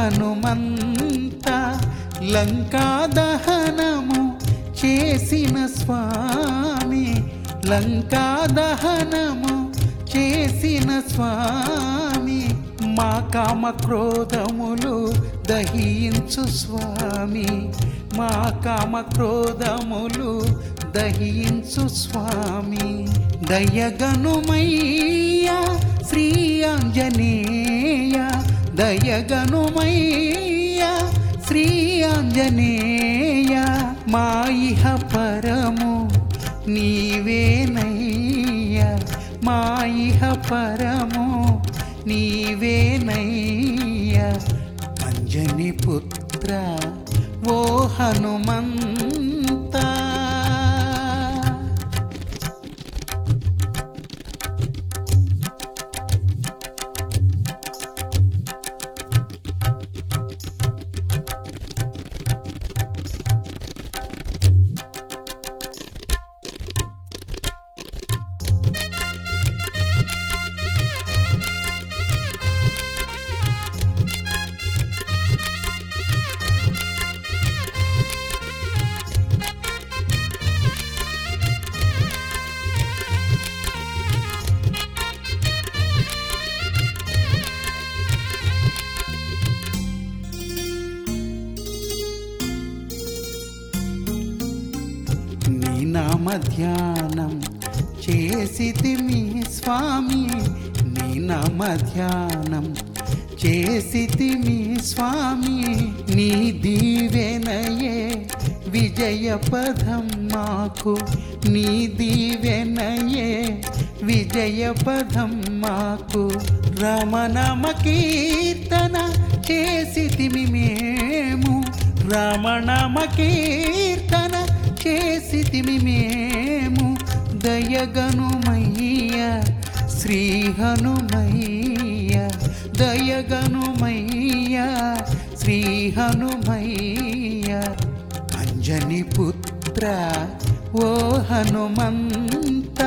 హనుమంత లంకా దహనము చేసిన స్వామి లంకా దహనము చేసిన స్వామి మా కామ క్రోధములు దహించు స్వామి మా కామ క్రోధములు దహించు స్వామి దయగనుమయ్యా శ్రీ ఆంజనేయ దయగనుమయ్యా శ్రీ ఆంజనేయ మా ఇహ పరము నీవేనయ్యా మా ఇహ పరము నీవేనయ్యా అంజని పుత్ర ఓ హనుమంతా నీ నామ ధ్యానం చేసితిమి స్వామి నీ నామ ధ్యానం చేసితిమి స్వామి నీ దీవెనయే విజయ పదం మాకు నీ దీవెనయే విజయ పదం మాకు రమణమ కీర్తన చేసితిమి మేము రమణమ కీర్తన చేసితిమి మేము దయగనుమయ్య శ్రీ హనుమయ్య దయగనుమయ్య శ్రీ హనుమయ్య అంజని పుత్ర ఓ హనుమంత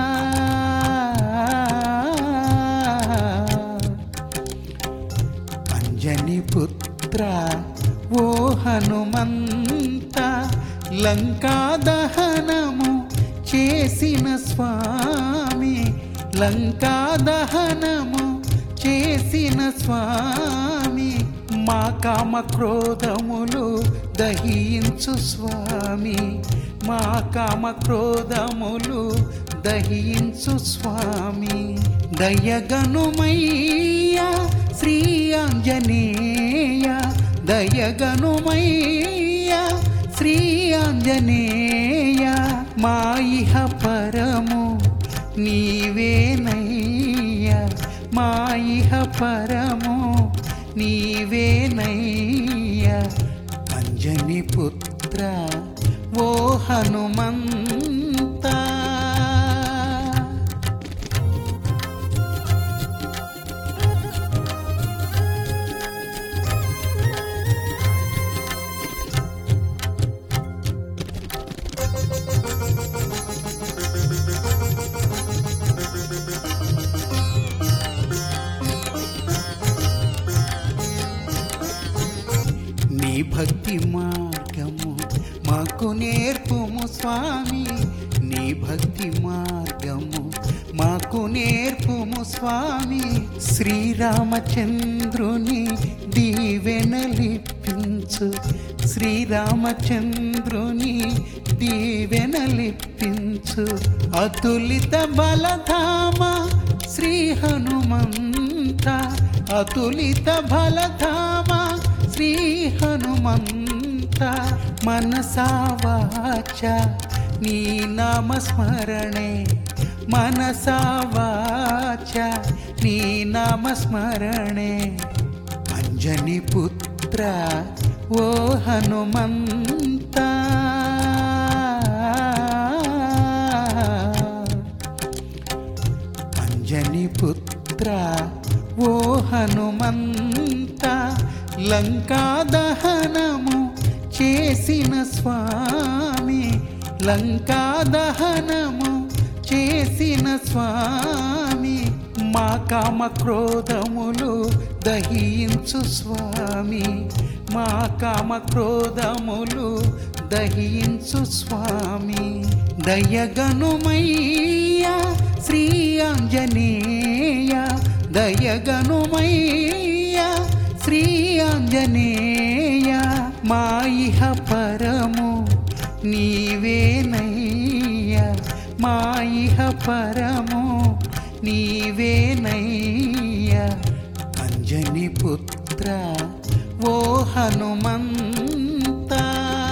అంజని పుత్ర ఓ హనుమంత లంకా దహనము చేసిన స్వామి లంకా దహనము చేసిన స్వామి మా కామ క్రోధములు దహించు స్వామి మా కామ క్రోధములు దహించు స్వామి దయగనుమయ్యా శ్రీ ఆంజనేయ దయగనుమయ్యా శ్రీ ఆంజనేయ మా ఇహ పరము నీవేనయ్యా మా ఇహ పరము నీవేనయ్యా అంజని పుత్ర ఓ హనుమంతా నీ భక్తి మార్గము మాకు నేర్పుము స్వామి నీ భక్తి మార్గము మాకు నేర్పుము స్వామి శ్రీరామచంద్రుని దీవెనలిప్పించు శ్రీరామచంద్రుని దీవెనలిప్పించు అతులిత బలధామ శ్రీ హనుమంత అతులిత బలధామ శ్రీ హనుమంత మనసా వాచ నీ నామస్మరణే మనసా వాచ నీ నామస్మరణే అంజని పుత్ర ఓ హనుమంత అంజని పుత్ర ఓ హనుమంత లంకా దహనము చేసిన స్వామి లంకా దహనము చేసిన స్వామి మా కామ క్రోధములు దహించు స్వామి మా కామ క్రోధములు దహించు స్వామి దయగనుమయ్యా శ్రీ ఆంజనేయ దయగనుమయ్యా శ్రీ ఆంజనేయ మా ఇహ పరము నీవేనయ్యా మా ఇహ పరము నీవేనయ్యా అంజని పుత్ర ఓ హనుమంతా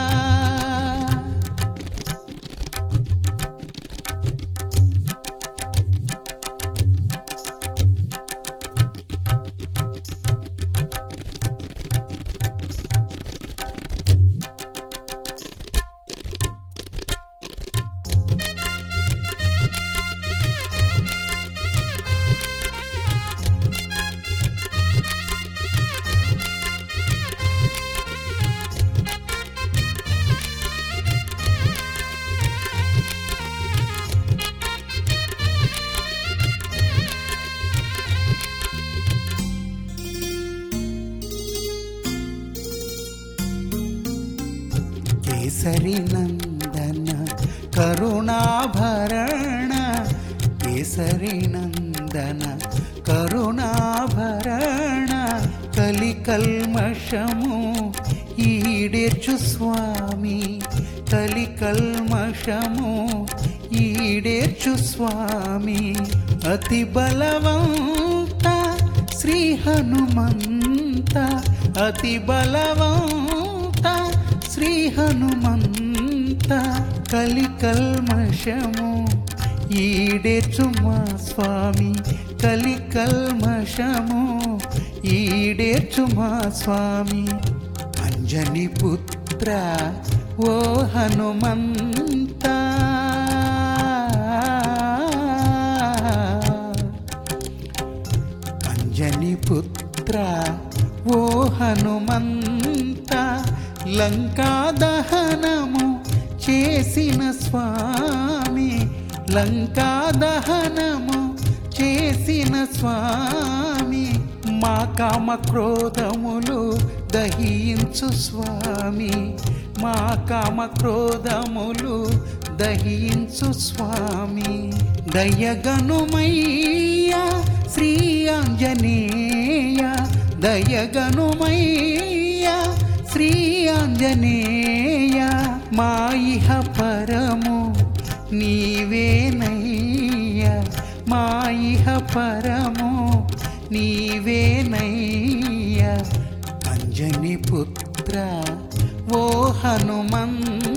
కేసరి నందన కరుణాభరణ కేసరి నందన కరుణాభరణ కలి కల్మషము ఈడేర్చు స్వామి కలి కల్మషము ఈడేర్చు స్వామి అతి బలవంత శ్రీ హనుమంత అతి బలవంత శ్రీ హనుమంత కలి కల్మషము ఈడేర్చు మా స్వామి కలి కల్మషము ఈడేర్చు మా స్వామి అంజని పుత్ర ఓ హనుమంత అంజని పుత్ర ఓ హనుమంత లంకా దహనము చేసిన స్వామి లంకా దహనము చేసిన స్వామి మా కామ క్రోధములు దహించు స్వామి మా కామ క్రోధములు దహించు స్వామి దయగనుమయ్యా శ్రీ ఆంజనేయ దయగనుమయ్యా శ్రీ ఆంజనేయ మా ఇహ పరము నీవేనయ్యా మా ఇహ పరము నీవేనయ్యా అంజని పుత్ర ఓ హనుమంత